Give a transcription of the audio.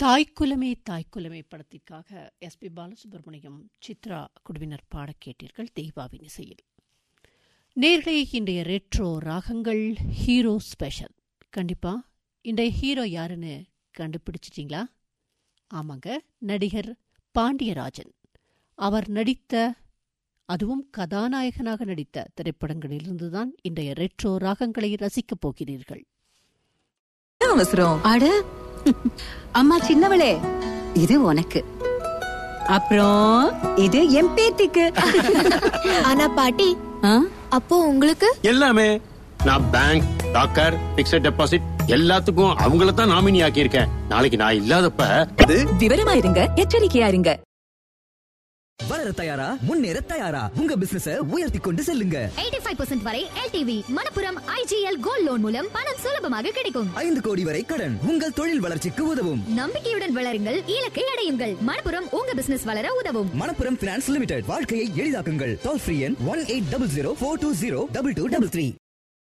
தாய்க்குலமே தாய்க்குலமே படத்திற்காக S B Balasubramaniam Chitra குழுவினர் பாடக் கேட்டீர்கள் தெய்வாவின் இசையில் நேர்களே இன்றைய ரெட்ரோ ராகங்கள் ஹீரோ ஸ்பெஷல் கண்டிப்பா இன்றைய ஹீரோ யாருன்னு கண்டுபிடிச்சிட்டீங்களா ஆமாங்க நடிகர் பாண்டியராஜன் அவர் நடித்த அதுவும் கதாநாயகனாக நடித்த திரைப்படங்களிலிருந்துதான் இன்றைய ரெட்ரோ ராகங்களை ரசிக்கப் போகிறீர்கள் என்ன அவசரம் அட அம்மா சின்னவளே இது உனக்கு அப்புறம் இது என் பேத்திக்கு ஆனா பாட்டி ஆ? அப்போ உங்களுக்கு எல்லாமே நான் பேங்க் டாக்கர் பிக்ஸட் டெபாசிட் எல்லாத்துக்கும் அவங்கள தான் நாமினி ஆக்கியிருக்கேன் நாளைக்கு நான் இல்லாதப்ப அது விவரமா இருங்க எச்சரிக்கையா இருங்க வளர தயாரா முன்னேற தயாரா உங்க பிசினஸ உயர்த்தி கொண்டு செல்லுங்க 85% வரை LTV Manappuram IGL gold loan மூலம் பணம் சுலபமாக கிடைக்கும் ஐந்து கோடி வரை கடன் உங்கள் தொழில் வளர்ச்சிக்கு உதவும் நம்பிக்கையுடன் வளருங்கள் இலக்கை அடையுங்கள் மணப்புரம் உங்க பிசினஸ் வளர உதவும் மணப்புரம் பினான்ஸ் லிமிடெட் வாழ்க்கையை எளிதாக்குங்கள் டோல் ஃப்ரீ எண் one eight double zero four two zero double two double three